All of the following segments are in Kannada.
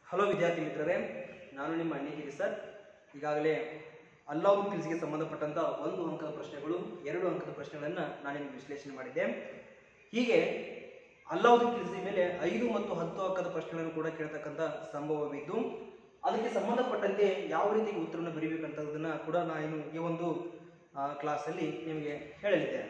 ಹಲೋ ವಿದ್ಯಾರ್ಥಿ ಮಿತ್ರರೇ ನಾನು ನಿಮ್ಮ ಅಣ್ಣಿಗಿರಿ ಸರ್ ಈಗಾಗಲೇ ಅಲ್ಲಾವುದ್ದೀನ್ ಖಿಲ್ಜಿಗೆ ಸಂಬಂಧಪಟ್ಟಂತ ಒಂದು ಅಂಕದ ಪ್ರಶ್ನೆಗಳು ಎರಡು ಅಂಕದ ಪ್ರಶ್ನೆಗಳನ್ನು ನಾನು ನಿಮಗೆ ವಿಶ್ಲೇಷಣೆ ಮಾಡಿದ್ದೆ ಹೀಗೆ ಅಲ್ಲಾವುದ್ದೀನ್ ಖಿಲ್ಜಿ ಮೇಲೆ ಐದು ಮತ್ತು ಹತ್ತು ಅಂಕದ ಪ್ರಶ್ನೆಗಳನ್ನು ಕೂಡ ಕೇಳ್ತಕ್ಕಂಥ ಸಂಭವವಿದ್ದು ಅದಕ್ಕೆ ಸಂಬಂಧಪಟ್ಟಂತೆ ಯಾವ ರೀತಿ ಉತ್ತರವನ್ನು ಬರೀಬೇಕಂತದನ್ನ ಕೂಡ ನಾನು ಈ ಒಂದು ಕ್ಲಾಸಲ್ಲಿ ನಿಮಗೆ ಹೇಳಲಿದ್ದೇನೆ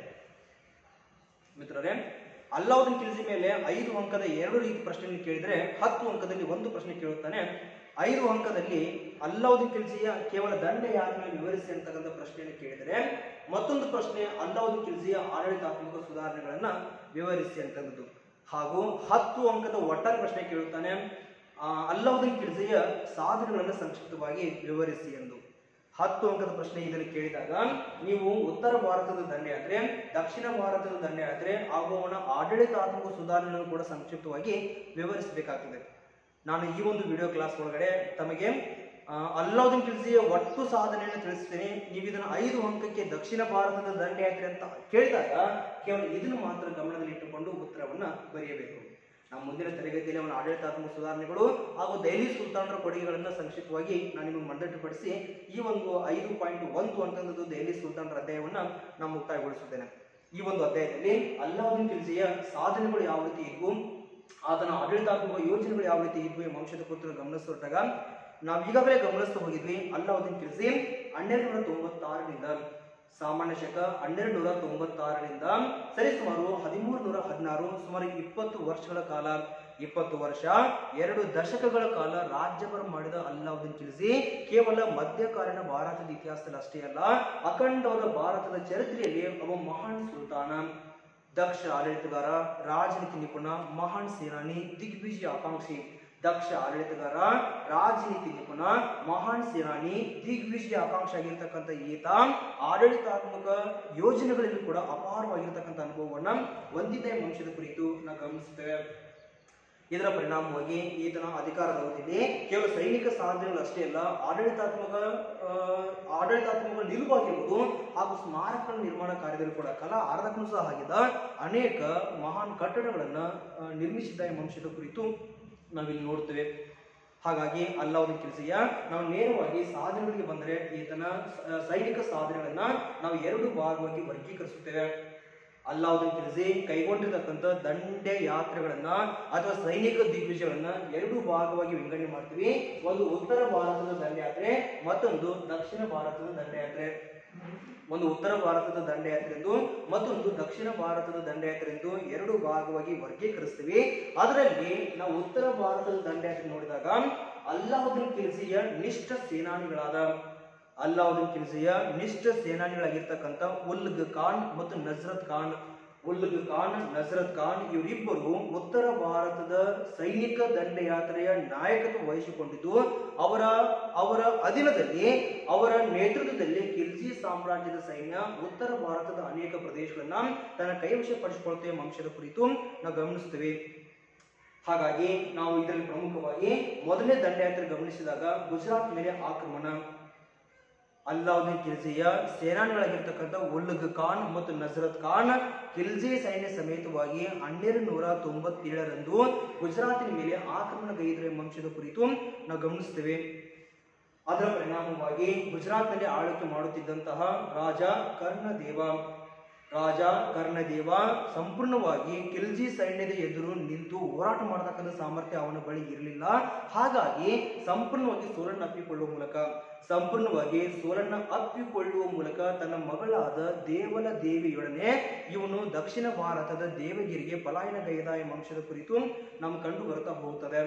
ಮಿತ್ರರೇ ಅಲ್ಲಾವುದ್ದೀನ್ ಖಿಲ್ಜಿ ಮೇಲೆ ಐದು ಅಂಕದ ಎರಡು ರೀತಿ ಪ್ರಶ್ನೆಯನ್ನು ಕೇಳಿದರೆ ಹತ್ತು ಅಂಕದಲ್ಲಿ ಒಂದು ಪ್ರಶ್ನೆ ಕೇಳುತ್ತಾನೆ ಐದು ಅಂಕದಲ್ಲಿ ಅಲ್ಲಾವುದ್ದೀನ್ ಖಿಲ್ಜಿಯ ಕೇವಲ ದಂಡ ಯಾರನ್ನು ವಿವರಿಸಿ ಅಂತಕ್ಕಂಥ ಪ್ರಶ್ನೆಯನ್ನು ಕೇಳಿದರೆ ಮತ್ತೊಂದು ಪ್ರಶ್ನೆ ಅಲ್ಲಾವುದ್ದೀನ್ ಖಿಲ್ಜಿಯ ಆಡಳಿತಾತ್ಮಕ ಸುಧಾರಣೆಗಳನ್ನ ವಿವರಿಸಿ ಅಂತಕ್ಕಂಥದ್ದು ಹಾಗೂ ಹತ್ತು ಅಂಕದ ಒಟ್ಟಾರೆ ಪ್ರಶ್ನೆ ಕೇಳುತ್ತಾನೆ ಆ, ಅಲ್ಲಾವುದ್ದೀನ್ ಖಿಲ್ಜಿಯ ಸಾಧನೆಗಳನ್ನು ಸಂಕ್ಷಿಪ್ತವಾಗಿ ವಿವರಿಸಿ ಎಂದು ಹತ್ತು ಅಂಕದ ಪ್ರಶ್ನೆ ಇದನ್ನು ಕೇಳಿದಾಗ ನೀವು ಉತ್ತರ ಭಾರತದ ದಂಡಯಾತ್ರೆ ದಕ್ಷಿಣ ಭಾರತದ ದಂಡಯಾತ್ರೆ ಹಾಗೂ ಅವನ ಆಡಳಿತಾತ್ಮಕ ಸುಧಾರಣೆಯನ್ನು ಕೂಡ ಸಂಕ್ಷಿಪ್ತವಾಗಿ ವಿವರಿಸಬೇಕಾಗ್ತದೆ ನಾನು ಈ ಒಂದು ವಿಡಿಯೋ ಕ್ಲಾಸ್ ಒಳಗಡೆ ತಮಗೆ ಆ, ಅಲ್ಲಾವುದ್ದೀನ್ ಖಿಲ್ಜಿಯ ಒಟ್ಟು ಸಾಧನೆಯನ್ನು ತಿಳಿಸ್ತೇನೆ ನೀವು ಇದನ್ನು ಐದು ಅಂಕಕ್ಕೆ ದಕ್ಷಿಣ ಭಾರತದ ದಂಡಯಾತ್ರೆ ಅಂತ ಕೇಳಿದಾಗ ಕೇವಲ ಇದನ್ನು ಮಾತ್ರ ಗಮನದಲ್ಲಿಟ್ಟುಕೊಂಡು ಉತ್ತರವನ್ನ ಬರೆಯಬೇಕು ನಮ್ಮ ಮುಂದಿನ ತರಗತಿಯಲ್ಲಿ ಅವನ ಆಡಳಿತಾತ್ಮಕ ಸುಧಾರಣೆಗಳು ಹಾಗೂ ದೆಹಲಿ ಸುಲ್ತಾನರ ಕೊಡುಗೆಗಳನ್ನು ಸಂಕ್ಷಿಪ್ತವಾಗಿ ನಾನು ನಿಮಗೆ ಮಂಡಟ್ಟಪಡಿಸಿ ಈ ಒಂದು ಐದು ಪಾಯಿಂಟ್ ಒಂದು ಅಂತಂದದ್ದು ದೆಹಲಿ ಸುಲ್ತಾನರ ಅಧ್ಯಾಯವನ್ನ ನಾನು ಮುಕ್ತಾಯಗೊಳಿಸುತ್ತೇನೆ ಈ ಒಂದು ಅಧ್ಯಾಯದಲ್ಲಿ ಅಲ್ಲಾವುದ್ದೀನ್ ಖಿಲ್ಜಿಯ ಸಾಧನೆಗಳು ಯಾವ ರೀತಿ ಇದ್ವು ಆತನ ಆಡಳಿತಾತ್ಮಕ ಯೋಜನೆಗಳು ಯಾವ ರೀತಿ ಇದ್ವು ಎಂಬ ಅಂಶದ ಕುರಿತು ಗಮನಿಸಿದಾಗ ನಾವು ಈಗಾಗಲೇ ಗಮನಿಸ್ತಾ ಹೋಗಿದ್ವಿ ಅಲ್ಲಾವುದ್ದೀನ್ ಖಿಲ್ಜಿ ಹನ್ನೆರಡು ನೂರ ತೊಂಬತ್ತಾರರಿಂದ ಸಾಮಾನ್ಯ ಶಕ ಹನ್ನೆರಡು ನೂರ ತೊಂಬತ್ತಾರರಿಂದ ಸರಿಸುಮಾರು ಹದಿಮೂರು ನೂರ ಹದಿನಾರು ಸುಮಾರು ಇಪ್ಪತ್ತು ವರ್ಷಗಳ ಕಾಲ ಇಪ್ಪತ್ತು ವರ್ಷ ಎರಡು ದಶಕಗಳ ಕಾಲ ರಾಜ್ಯಭರ ಮಾಡಿದ ಅಲ್ಲಾವುದ್ದೀನ್ ಖಿಲ್ಜಿ ಕೇವಲ ಮಧ್ಯಕಾಲೀನ ಭಾರತದ ಇತಿಹಾಸದಲ್ಲಿ ಅಷ್ಟೇ ಅಲ್ಲ ಅಖಂಡವಾದ ಭಾರತದ ಚರಿತ್ರೆಯಲ್ಲಿ ಒಬ್ಬ ಮಹಾನ್ ಸುಲ್ತಾನ ದಕ್ಷ ಆಡಳಿತಗಾರ ರಾಜನೀತಿ ನಿಪುಣ ಮಹಾನ್ ಸೇನಾನಿ ದಿಗ್ವಿಜಯ ಆಕಾಂಕ್ಷಿ ದಕ್ಷ ಆಡಳಿತಗಾರ ರಾಜನೀತಿ ನಿಪುಣ ಮಹಾನ್ ಸೇನಾನಿ ದಿಗ್ವಿಜಯ ಆಕಾಂಕ್ಷಿ ಆಗಿರ್ತಕ್ಕಂಥ ಈತ ಆಡಳಿತಾತ್ಮಕ ಯೋಜನೆಗಳಲ್ಲಿ ಕೂಡ ಅಪಾರವಾಗಿರ್ತಕ್ಕಂಥ ಅನುಭವವನ್ನ ಹೊಂದಿದ್ದ ಎಂಬ ಅಂಶದ ಕುರಿತು ನಾವು ಗಮನಿಸುತ್ತೇವೆ ಇದರ ಪರಿಣಾಮವಾಗಿ ಈತನ ಅಧಿಕಾರದ ಅವಧಿಯಲ್ಲಿ ಕೇವಲ ಸೈನಿಕ ಸಾಧನೆಗಳು ಅಷ್ಟೇ ಅಲ್ಲ ಆಡಳಿತಾತ್ಮಕ ಆ, ಆಡಳಿತಾತ್ಮಕ ನಿಲುವಾಗಿರುವುದು ಹಾಗೂ ಸ್ಮಾರಕಗಳ ನಿರ್ಮಾಣ ಕಾರ್ಯದಲ್ಲಿ ಕೂಡ ಕಲಾ ಆರಾಧಕನು ಸಹ ಆಗಿದ್ದ ಅನೇಕ ಮಹಾನ್ ಕಟ್ಟಡಗಳನ್ನ ಆ, ನಿರ್ಮಿಸಿದ್ದ ಎಂಬ ಅಂಶದ ಕುರಿತು ನಾವಿಲ್ಲಿ ನೋಡ್ತೇವೆ ಹಾಗಾಗಿ ಅಲ್ಲಾವುದ್ದೀನ್ ಖಿಲ್ಜಿಯ ನಾವು ನೇರವಾಗಿ ಸಾಧನೆಗಳಿಗೆ ಬಂದರೆ ಈತನ ಸ- ಸೈನಿಕ ಸಾಧನೆಗಳನ್ನ ನಾವು ಎರಡು ಭಾಗವಾಗಿ ವರ್ಗೀಕರಿಸುತ್ತೇವೆ ಅಲ್ಲಾವುದ್ದೀನ್ ಖಿಲ್ಜಿ ಕೈಗೊಂಡಿರ್ತಕ್ಕಂಥ ದಂಡೆ ಯಾತ್ರೆಗಳನ್ನ ಅಥವಾ ಸೈನಿಕ ದಿಗ್ವಿಜಯಗಳನ್ನ ಎರಡು ಭಾಗವಾಗಿ ವಿಂಗಡಣೆ ಮಾಡ್ತೀವಿ ಒಂದು ಉತ್ತರ ಭಾರತದ ದಂಡಯಾತ್ರೆ ಮತ್ತೊಂದು ದಕ್ಷಿಣ ಭಾರತದ ದಂಡಯಾತ್ರೆ ಒಂದು ಉತ್ತರ ಭಾರತದ ದಂಡಯಾತ್ರೆ ಎಂದು ಮತ್ತೊಂದು ದಕ್ಷಿಣ ಭಾರತದ ದಂಡಯಾತ್ರೆ ಎಂದು ಎರಡು ಭಾಗವಾಗಿ ವರ್ಗೀಕರಿಸ್ತೀವಿ ಅದರಲ್ಲಿ ನಾವು ಉತ್ತರ ಭಾರತದ ದಂಡಯಾತ್ರೆ ನೋಡಿದಾಗ ಅಲ್ಲಾವುದ್ದೀನ್ ಖಿಲ್ಜಿಯ ನಿಷ್ಠ ಸೇನಾನಿಗಳಾದ ಅಲ್ಲಾವುದ್ದೀನ್ ಖಿಲ್ಜಿಯ ನಿಷ್ಠ ಸೇನಾನಿಗಳಾಗಿರ್ತಕ್ಕಂಥ ಉಲ್ಗ್ ಖಾನ್ ಮತ್ತು ನಜ್ರತ್ ಖಾನ್ ಉಲ್ಗ್ ಖಾನ್ ನಜ್ರತ್ ಖಾನ್ ಇವರಿಬ್ಬರು ಉತ್ತರ ಭಾರತದ ಸೈನಿಕ ದಂಡಯಾತ್ರೆಯ ನಾಯಕತ್ವ ವಹಿಸಿಕೊಂಡಿದ್ದು ಅವರ ಅವರ ಅಧೀನದಲ್ಲಿ ಅವರ ನೇತೃತ್ವದಲ್ಲಿ ಖಿಲ್ಜಿ ಸಾಮ್ರಾಜ್ಯದ ಸೈನ್ಯ ಉತ್ತರ ಭಾರತದ ಅನೇಕ ಪ್ರದೇಶಗಳನ್ನ ತನ್ನ ಕೈವಶಪಡಿಸಿಕೊಳ್ತೇವೆ ಎಂಬ ಅಂಶದ ಕುರಿತು ನಾವು ಗಮನಿಸ್ತೇವೆ ಹಾಗಾಗಿ ನಾವು ಇದರಲ್ಲಿ ಪ್ರಮುಖವಾಗಿ ಮೊದಲನೇ ದಂಡಯಾತ್ರೆ ಗಮನಿಸಿದಾಗ ಗುಜರಾತ್ ಮೇಲೆ ಆಕ್ರಮಣ ಅಲ್ಲಾವುದ್ದೀನ್ ಖಿಲ್ಜಿಯ ಸೇನಾನಿಗಳಾಗಿರ್ತಕ್ಕಂಥ ಉಲ್ಗ್ ಖಾನ್ ಮತ್ತು ನಜರತ್ ಖಾನ್ ಖಿಲ್ಜಿ ಸೈನ್ಯ ಸಮೇತವಾಗಿ ಹನ್ನೆರಡು ನೂರ ತೊಂಬತ್ತೇಳರಂದು ಗುಜರಾತಿನ ಮೇಲೆ ಆಕ್ರಮಣಗೈದರು ಎಂಬ ಅಂಶದ ಕುರಿತು ನಾವು ಗಮನಿಸ್ತೇವೆ ಅದರ ಪರಿಣಾಮವಾಗಿ ಗುಜರಾತ್ನಲ್ಲಿ ಆಳ್ವಿಕೆ ಮಾಡುತ್ತಿದ್ದಂತಹ ರಾಜ ಕರ್ಣದೇವ ರಾಜ ಕರ್ಣದೇವ ಸಂಪೂರ್ಣವಾಗಿ ಖಿಲ್ಜಿ ಸೈನ್ಯದ ಎದುರು ನಿಂತು ಹೋರಾಟ ಮಾಡತಕ್ಕಂಥ ಸಾಮರ್ಥ್ಯ ಅವನ ಬಳಿ ಇರಲಿಲ್ಲ ಹಾಗಾಗಿ ಸಂಪೂರ್ಣವಾಗಿ ಸೋಲನ್ನು ಅಪ್ಪಿಕೊಳ್ಳುವ ಮೂಲಕ ಸಂಪೂರ್ಣವಾಗಿ ಸೋಲನ್ನ ಅಪ್ಪಿಕೊಳ್ಳುವ ಮೂಲಕ ತನ್ನ ಮಗಳಾದ ದೇವಲ ದೇವಿಯೊಡನೆ ಇವನು ದಕ್ಷಿಣ ಭಾರತದ ದೇವಗಿರಿಗೆ ಪಲಾಯನಗೈದ ಎಂಬ ಅಂಶದ ಕುರಿತು ನಮ್ಗೆ ಕಂಡು ಬರ್ತಾ ಹೋಗುತ್ತದೆ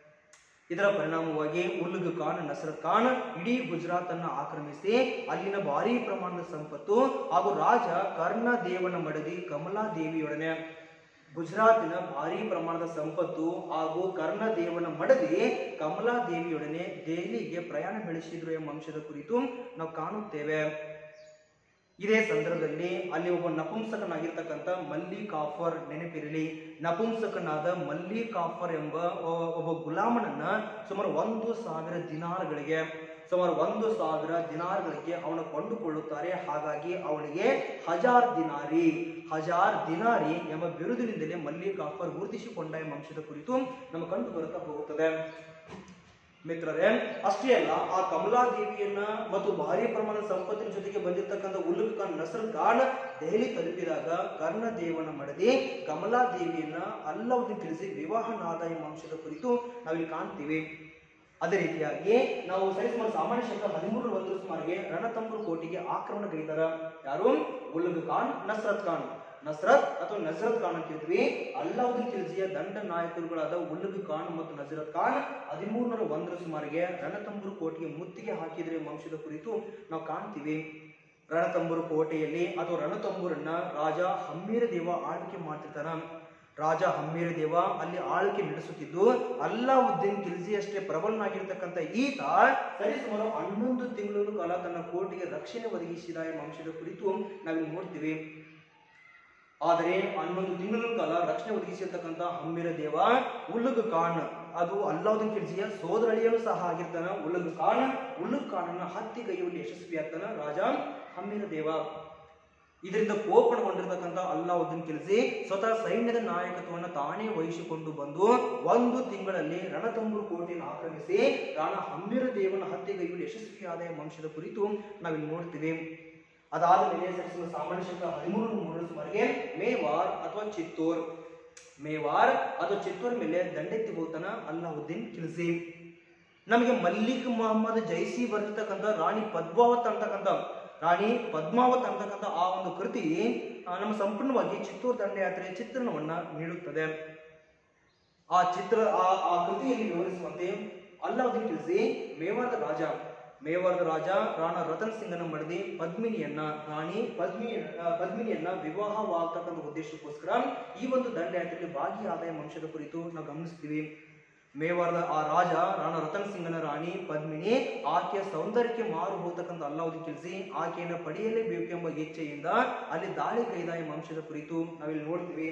ಇದರ ಪರಿಣಾಮವಾಗಿ ಉಲ್ಗ್ ಖಾನ್ ನಸರತ್ ಖಾನ್ ಇಡೀ ಗುಜರಾತ್ ಅನ್ನು ಆಕ್ರಮಿಸಿ ಅಲ್ಲಿನ ಭಾರೀ ಪ್ರಮಾಣದ ಸಂಪತ್ತು ಹಾಗೂ ರಾಜ ಕರ್ಣದೇವನ ಮಡದಿ ಕಮಲಾದೇವಿಯೊಡನೆ ಗುಜರಾತಿನ ಭಾರೀ ಪ್ರಮಾಣದ ಸಂಪತ್ತು ಹಾಗೂ ಕರ್ಣದೇವನ ಮಡದಿ ಕಮಲಾದೇವಿಯೊಡನೆ ದೆಹಲಿಗೆ ಪ್ರಯಾಣ ಬೆಳೆಸಿದ್ರು ಎಂಬ ಅಂಶದ ಕುರಿತು ನಾವು ಕಾಣುತ್ತೇವೆ ಇದೇ ಸಂದರ್ಭದಲ್ಲಿ ಅಲ್ಲಿ ಒಬ್ಬ ನಪುಂಸಕನಾಗಿರ್ತಕ್ಕಂಥ ಮಲ್ಲಿ ಕಾಫರ್ ನೆನಪಿರಲಿ ನಪುಂಸಕನಾದ ಮಲ್ಲಿ ಕಾಫರ್ ಎಂಬ ಒ- ಒಬ್ಬ ಗುಲಾಮನನ್ನ ಸುಮಾರು ಒಂದು ಸಾವಿರ ದಿನಾರ್ಗಳಿಗೆ ಸುಮಾರು ಒಂದು ಸಾವಿರ ದಿನಾರ್ಗಳಿಗೆ ಅವನು ಕೊಂಡುಕೊಳ್ಳುತ್ತಾರೆ ಹಾಗಾಗಿ ಅವನಿಗೆ ಹಜಾರ್ ದಿನಾರಿ ಹಜಾರ್ ದಿನಾರಿ ಎಂಬ ಬಿರುದಿನಿಂದಲೇ ಮಲ್ಲಿ ಕಾಫರ್ ಗುರುತಿಸಿಕೊಂಡ ಎಂಬ ಅಂಶದ ಕುರಿತು ನಮ್ಮ ಕಂಡು ಬರುತ್ತಾ ಹೋಗುತ್ತದೆ ಮಿತ್ರರೇ ಅಷ್ಟೇ ಅಲ್ಲ ಆ ಕಮಲಾದೇವಿಯನ್ನ ಮತ್ತು ಭಾರಿ ಪ್ರಮಾಣದ ಸಂಪತ್ತಿನ ಜೊತೆಗೆ ಬಂದಿರತಕ್ಕಂಥ ಉಲ್ಲುಕ್ ಖಾನ್ ನಸರ್ ಖಾನ್ ದೆಹಲಿ ತಲುಪಿದಾಗ ಕರ್ಣದೇವನ ಮಡದಿ ಕಮಲಾದೇವಿಯನ್ನ ಅಲ್ಲವುದನ್ನು ತಿಳಿಸಿ ವಿವಾಹನಾದ ಎಂಬ ಅಂಶದ ಕುರಿತು ನಾವಿಲ್ಲಿ ಕಾಣ್ತೀವಿ ಅದೇ ರೀತಿಯಾಗಿ ನಾವು ಸರಿಸುಮಾರು ಸಾಮಾನ್ಯ ಶಕ ಹದಿಮೂರು ಒಂದು ಸುಮಾರಿಗೆ ರಣತಂಬೂರು ಕೋಟೆಗೆ ಆಕ್ರಮಣಗೈದಾರ ಯಾರು ಉಲ್ಲುಗ್ ಖಾನ್ ನಸ್ರತ್ ಖಾನ್ ನಸ್ರತ್ ಅಥವಾ ನಜರತ್ ಖಾನ್ ಅಂತ ಹೇಳ್ತೀವಿ ಅಲ್ಲಾವುದ್ದೀನ್ ಖಿಲ್ಜಿಯ ದಂಡ ನಾಯಕರುಗಳಾದ ಉಲ್ಲುಗ್ ಖಾನ್ ಮತ್ತು ನಜರತ್ ಖಾನ್ ಹದಿಮೂರನೂರ ಒಂದರ ಸುಮಾರಿಗೆ ರಣತಂಬೂರು ಕೋಟೆಗೆ ಮುತ್ತಿಗೆ ಹಾಕಿದ್ರೆ ಎಂಬ ಅಂಶದ ಕುರಿತು ನಾವು ಕಾಣ್ತೀವಿ ರಣತಂಬೂರು ಕೋಟೆಯಲ್ಲಿ ಅಥವಾ ರಣತಂಬೂರನ್ನ ರಾಜ ಹಮ್ಮೀರ ದೇವ ಆಳ್ವಿಕೆ ಮಾಡ್ತಿರ್ತಾನ ರಾಜ ಹಮ್ಮೀರ ದೇವ ಅಲ್ಲಿ ಆಳ್ವಿಕೆ ನಡೆಸುತ್ತಿದ್ದು ಅಲ್ಲಾವುದ್ದೀನ್ ಖಿಲ್ಜಿಯಷ್ಟೇ ಪ್ರಬಲನಾಗಿರ್ತಕ್ಕಂಥ ಈತ ಸರಿಸುಮಾರು ಹನ್ನೊಂದು ತಿಂಗಳ ಕಾಲ ತನ್ನ ಕೋಟೆಗೆ ರಕ್ಷಣೆ ಒದಗಿಸಿದ ಎಂಬ ಅಂಶದ ಕುರಿತು ನಾವಿಲ್ಲಿ ನೋಡ್ತೀವಿ ಆದರೆ ಹನ್ನೊಂದು ತಿಂಗಳ ಕಾಲ ರಕ್ಷಣೆ ಒದಗಿಸಿರ್ತಕ್ಕಂಥ ಹಮ್ಮಿರ ದೇವ ಉಲ್ಲುಗ್ ಖಾನ್ ಅದು ಅಲ್ಲಾವುದ್ದೀನ್ ಖಿಲ್ಜಿಯ ಸೋದರಳಿಯನು ಸಹ ಆಗಿರ್ತಾನ ಉಲ್ಲುಗ್ ಖಾನ್ ಉಲ್ಲುಗ್ ಖಾನನ್ನ ಹತ್ಯೆಗೈಯುವಲ್ಲಿ ಯಶಸ್ವಿಯಾಗ್ತಾನ ರಾಜ ಹಮ್ಮಿರ ದೇವ ಇದರಿಂದ ಕೋಪಣಗೊಂಡಿರ್ತಕ್ಕಂಥ ಅಲ್ಲಾವುದ್ದೀನ್ ಖಿಲ್ಜಿ ಸ್ವತಃ ಸೈನ್ಯದ ನಾಯಕತ್ವವನ್ನು ತಾನೇ ವಹಿಸಿಕೊಂಡು ಬಂದು ಒಂದು ತಿಂಗಳಲ್ಲಿ ರಣತಂಬೂರು ಕೋಟೆಯನ್ನು ಆಕ್ರಮಿಸಿ ರಾಣ ಹಮ್ಮಿರ ದೇವನ ಹತ್ಯೆಗೈಯುವಲ್ಲಿ ಯಶಸ್ವಿಯಾದ ಎಂಬ ಅಂಶದ ಕುರಿತು ನಾವಿಲ್ಲಿ ನೋಡ್ತೀವಿ ಅದಾದ ಮೇಲೆ ಸರಿಸುವ ಸಾಮಾನ್ಯ ಶಕ ಹದಿಮೂರು ಮೂರರ ಸುಮಾರಿಗೆ ಮೇವಾರ್ ಅಥವಾ ಚಿತ್ತೂರ್ ಮೇವಾರ್ ಅಥವಾ ಚಿತ್ತೂರ್ ಮೇಲೆ ದಂಡೆತ್ತಿ ಹೋಗ್ತಾನ ಅಲ್ಲಾವುದ್ದೀನ್ ಖಿಲ್ಜಿ ನಮಗೆ ಮಲ್ಲಿಕ್ ಮೊಹಮ್ಮದ್ ಜೈಸಿ ಬರೆದಿರ್ತಕ್ಕಂಥ ರಾಣಿ ಪದ್ಮಾವತ್ ಅಂತಕ್ಕಂಥ ರಾಣಿ ಪದ್ಮಾವತ್ ಅಂತಕ್ಕಂಥ ಆ ಒಂದು ಕೃತಿ ಆ, ನಮ್ಮ ಸಂಪೂರ್ಣವಾಗಿ ಚಿತ್ತೂರು ದಂಡಯಾತ್ರೆಯ ಚಿತ್ರಣವನ್ನ ನೀಡುತ್ತದೆ ಆ ಚಿತ್ರ ಆ ಆ ಕೃತಿಯಲ್ಲಿ ವಿವರಿಸುವಂತೆ ಅಲ್ಲಾವುದ್ದೀನ್ ಖಿಲ್ಜಿ ಮೇವಾರದ ರಾಜ ಮೇವಾರದ ರಾಜ ರಾಣ ರತನ್ ಸಿಂಗನ ಮಡದಿ ಪದ್ಮಿನಿಯನ್ನ ರಾಣಿ ಪದ್ಮಿ ಆ, ಪದ್ಮಿನಿಯನ್ನ ವಿವಾಹವಾಗ್ತಕ್ಕಂಥ ಉದ್ದೇಶಕ್ಕೋಸ್ಕರ ಈ ಒಂದು ದಂಡಯಾತ್ರೆಯಲ್ಲಿ ಭಾಗಿಯಾದ ಎಂಬ ಅಂಶದ ಕುರಿತು ನಾವು ಗಮನಿಸ್ತೀವಿ ಮೇವಾರದ ಆ ರಾಜ ರಾಣ ರತನ್ ಸಿಂಗನ ರಾಣಿ ಪದ್ಮಿನಿ ಆಕೆಯ ಸೌಂದರ್ಯಕ್ಕೆ ಮಾರು ಹೋಗ್ತಕ್ಕಂಥ ಅಲ್ಲಾವುದ್ದೀನ್ ಖಿಲ್ಜಿ ಆಕೆಯನ್ನು ಪಡೆಯಲೇಬೇಕೆಂಬ ಇಚ್ಛೆಯಿಂದ ಅಲ್ಲಿ ದಾಳಿ ಕೈದ ಎಂಬ ಅಂಶದ ಕುರಿತು ನಾವಿಲ್ಲಿ ನೋಡ್ತೀವಿ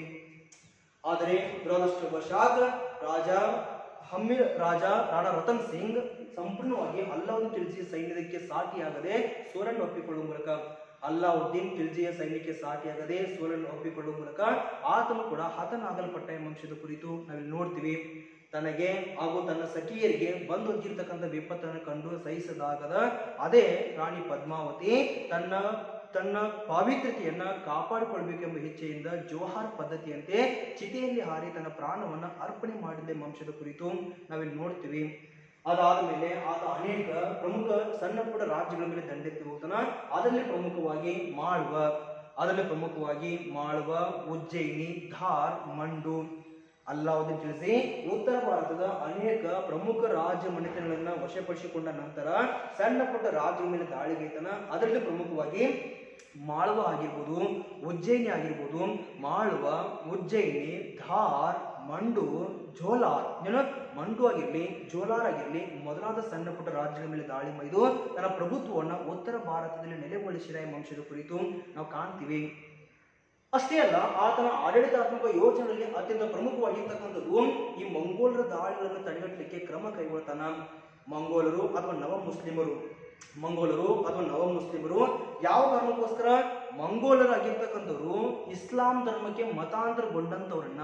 ಆದರೆ ದುರದೃಷ್ಟವಶಾತ್ ರಾಜ ಹಮ್ಮಿ ರಾಜ ರಾಣಾ ರತನ್ ಸಿಂಗ್ ಸಂಪೂರ್ಣವಾಗಿ ಅಲ್ಲಾವುದ್ದೀನ್ ಖಿಲ್ಜಿ ಸೈನ್ಯಕ್ಕೆ ಸಾಟಿಯಾಗದೆ ಸೋಲನ್ನು ಒಪ್ಪಿಕೊಳ್ಳುವ ಮೂಲಕ ಅಲ್ಲಾವುದ್ದೀನ್ ಖಿಲ್ಜಿಯ ಸೈನ್ಯಕ್ಕೆ ಸಾಟಿಯಾಗದೆ ಸೋಲನ್ನು ಒಪ್ಪಿಕೊಳ್ಳುವ ಮೂಲಕ ಆತನು ಕೂಡ ಹತನಾಗಲ್ಪಟ್ಟ ಎಂಬ ಅಂಶದ ಕುರಿತು ನಾವಿಲ್ಲಿ ನೋಡ್ತೀವಿ ತನಗೆ ಹಾಗೂ ತನ್ನ ಸಖಿಯರಿಗೆ ಬಂದು ಹೋಗಿರ್ತಕ್ಕಂಥ ವಿಪತ್ತನ್ನು ಕಂಡು ಸಹಿಸದಾಗದ ಅದೇ ರಾಣಿ ಪದ್ಮಾವತಿ ತನ್ನ ತನ್ನ ಪಾವಿತ್ರ್ಯತೆಯನ್ನ ಕಾಪಾಡಿಕೊಳ್ಬೇಕೆಂಬ ಇಚ್ಛೆಯಿಂದ ಜೋಹಾರ್ ಪದ್ಧತಿಯಂತೆ ಚಿತೆಯಲ್ಲಿ ಹಾರಿ ತನ್ನ ಪ್ರಾಣವನ್ನ ಅರ್ಪಣೆ ಮಾಡಿದ ಎಂಬ ಅಂಶದ ಕುರಿತು ನಾವಿಲ್ಲಿ ನೋಡ್ತೀವಿ ಅದಾದ ಮೇಲೆ ಆತ ಅನೇಕ ಪ್ರಮುಖ ಸಣ್ಣ ಪುಟ್ಟ ರಾಜ್ಯಗಳ ಮೇಲೆ ದಂಡೆತ್ತಿ ಹೋಗ್ತಾನ ಅದರಲ್ಲಿ ಪ್ರಮುಖವಾಗಿ ಮಾಳ್ವ ಅದರಲ್ಲಿ ಪ್ರಮುಖವಾಗಿ ಮಾಳ್ವ ಉಜ್ಜಯಿನಿ ಧಾರ್ ಮಂಡು ಅಲ್ಲಾವುದ್ದೀನ್ ತಿಳಿಸಿ ಉತ್ತರ ಭಾರತದ ಅನೇಕ ಪ್ರಮುಖ ರಾಜ್ಯ ಮನೆತನಗಳನ್ನ ವಶಪಡಿಸಿಕೊಂಡ ನಂತರ ಸಣ್ಣ ಪುಟ್ಟ ರಾಜ್ಯಗಳ ಮೇಲೆ ದಾಳಿಗೈತನ ಅದರಲ್ಲಿ ಪ್ರಮುಖವಾಗಿ ಮಾಳ್ವ ಆಗಿರ್ಬೋದು ಉಜ್ಜಯಿನಿ ಆಗಿರ್ಬೋದು ಮಾಳ್ವ ಉಜ್ಜಯಿನಿ ಧಾರ್ ಮಂಡು ಜೋಲಾರ್ ಏನೋ ಮಂಡು ಆಗಿರ್ಲಿ ಜೋಲಾರ್ ಆಗಿರ್ಲಿ ಮೊದಲಾದ ಸಣ್ಣ ಪುಟ್ಟ ರಾಜ್ಯಗಳ ಮೇಲೆ ದಾಳಿ ಮೈದು ತನ್ನ ಪ್ರಭುತ್ವವನ್ನು ಉತ್ತರ ಭಾರತದಲ್ಲಿ ನೆಲೆಗೊಳಿಸಿದ ಎಂಬ ಅಂಶದ ಕುರಿತು ನಾವು ಕಾಣ್ತೀವಿ ಅಷ್ಟೇ ಅಲ್ಲ ಆತನ ಆಡಳಿತಾತ್ಮಕ ಯೋಜನೆಯಲ್ಲಿ ಅತ್ಯಂತ ಪ್ರಮುಖವಾಗಿರ್ತಕ್ಕಂಥದ್ದು ಈ ಮಂಗೋಲರ ದಾಳಿಗಳನ್ನು ತಡೆಗಟ್ಟಲಿಕ್ಕೆ ಕ್ರಮ ಕೈಗೊಳ್ತಾನ ಮಂಗೋಲರು ಅಥವಾ ನವ ಮುಸ್ಲಿಮರು ಮಂಗೋಲರು ಅಥವಾ ನವ ಮುಸ್ಲಿಮರು ಯಾವ ಕಾರಣಕ್ಕೋಸ್ಕರ ಮಂಗೋಲರಾಗಿರ್ತಕ್ಕಂಥವ್ರು ಇಸ್ಲಾಂ ಧರ್ಮಕ್ಕೆ ಮತಾಂತರಗೊಂಡಂಥವ್ರನ್ನ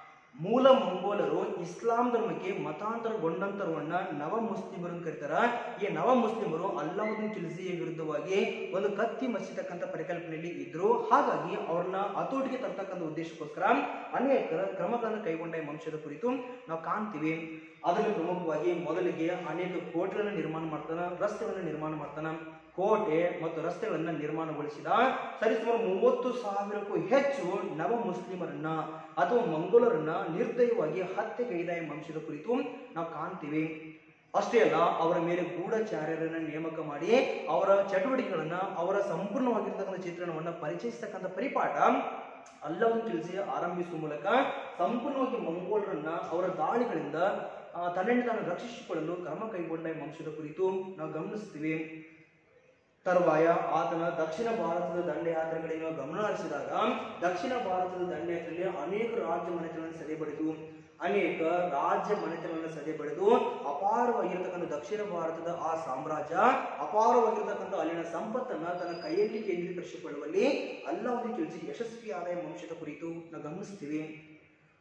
ಮೂಲ ಮಂಗೋಲರು ಇಸ್ಲಾಂ ಧರ್ಮಕ್ಕೆ ಮತಾಂತರಗೊಂಡಂತರವನ್ನ ನವ ಮುಸ್ಲಿಮರು ಅಂತ ಕರೀತಾರ ಈ ನವ ಮುಸ್ಲಿಮರು ಅಲ್ಲಾವುದ್ದೀನ್ ಖಿಲ್ಜಿಯ ವಿರುದ್ಧವಾಗಿ ಒಂದು ಕತ್ತಿ ಮಚ್ಚಿತಕ್ಕಂಥ ಪರಿಕಲ್ಪನೆಯಲ್ಲಿ ಇದ್ರು ಹಾಗಾಗಿ ಅವ್ರನ್ನ ಹತೋಟಿಗೆ ತರ್ತಕ್ಕಂಥ ಉದ್ದೇಶಕ್ಕೋಸ್ಕರ ಅನೇಕ ಕ್ರಮಗಳನ್ನು ಕೈಗೊಂಡ ಎಂಬ ಅಂಶದ ಕುರಿತು ನಾವು ಕಾಣ್ತೀವಿ ಅದರಲ್ಲಿ ಪ್ರಮುಖವಾಗಿ ಮೊದಲಿಗೆ ಅನೇಕ ಕೋಟೆಗಳನ್ನು ನಿರ್ಮಾಣ ಮಾಡ್ತಾನ ರಸ್ತೆಗಳನ್ನು ನಿರ್ಮಾಣ ಮಾಡ್ತಾನ ಕೋಟೆ ಮತ್ತು ರಸ್ತೆಗಳನ್ನು ನಿರ್ಮಾಣಗೊಳಿಸಿದ ಸರಿಸುಮಾರು ಮೂವತ್ತು ಸಾವಿರಕ್ಕೂ ಹೆಚ್ಚು ನವ ಮುಸ್ಲಿಮರನ್ನ ಅಥವಾ ಮಂಗೋಲರನ್ನ ನಿರ್ದಯವಾಗಿ ಹತ್ಯೆಗೈದ ಎಂಬ ಅಂಶದ ಕುರಿತು ನಾವು ಕಾಣ್ತೀವಿ ಅಷ್ಟೇ ಅಲ್ಲ ಅವರ ಮೇಲೆ ಗೂಢಚಾರ್ಯರನ್ನ ನೇಮಕ ಮಾಡಿ ಅವರ ಚಟುವಟಿಕೆಗಳನ್ನ ಅವರ ಸಂಪೂರ್ಣವಾಗಿರ್ತಕ್ಕಂಥ ಚಿತ್ರಣವನ್ನ ಪರಿಚಯಿಸ್ತಕ್ಕಂಥ ಪರಿಪಾಠ ಅಲ್ಲವನ್ನು ತಿಳಿಸಿ ಆರಂಭಿಸುವ ಮೂಲಕ ಸಂಪೂರ್ಣವಾಗಿ ಮಂಗೋಲರನ್ನ ಅವರ ದಾಳಿಗಳಿಂದ ಆ, ತನ್ನನ್ನು ತಾನು ರಕ್ಷಿಸಿಕೊಳ್ಳಲು ಕ್ರಮ ಕೈಗೊಂಡ ಎಂಬ ಅಂಶದ ಕುರಿತು ನಾವು ಗಮನಿಸ್ತೀವಿ ತರುವಾಯ ಆತನ ದಕ್ಷಿಣ ಭಾರತದ ದಂಡಯಾತ್ರೆಗಳಿಗೆ ಗಮನ ಹರಿಸಿದಾಗ ದಕ್ಷಿಣ ಭಾರತದ ದಂಡಯಾತ್ರೆಯಲ್ಲಿ ಅನೇಕ ರಾಜ್ಯ ಮನೆತನಗಳನ್ನು ಸದೆಬಡಿದು ಅನೇಕ ರಾಜ್ಯ ಮನೆತನಗಳನ್ನು ಸದೆಬಡಿದು ಅಪಾರವಾಗಿರ್ತಕ್ಕಂಥ ದಕ್ಷಿಣ ಭಾರತದ ಆ ಸಾಮ್ರಾಜ್ಯ ಅಪಾರವಾಗಿರ್ತಕ್ಕಂಥ ಅಲ್ಲಿನ ಸಂಪತ್ತನ್ನ ತನ್ನ ಕೈಯಲ್ಲಿ ಕೇಂದ್ರೀಕರಿಸಿಕೊಳ್ಳುವಲ್ಲಿ ಅಲ್ಲಾವುದ್ದೀನ್ ಖಿಲ್ಜಿ ಯಶಸ್ವಿಯಾದ ಎಂಬ ಅಂಶದ ಕುರಿತು ನಾವು ಗಮನಿಸ್ತೀವಿ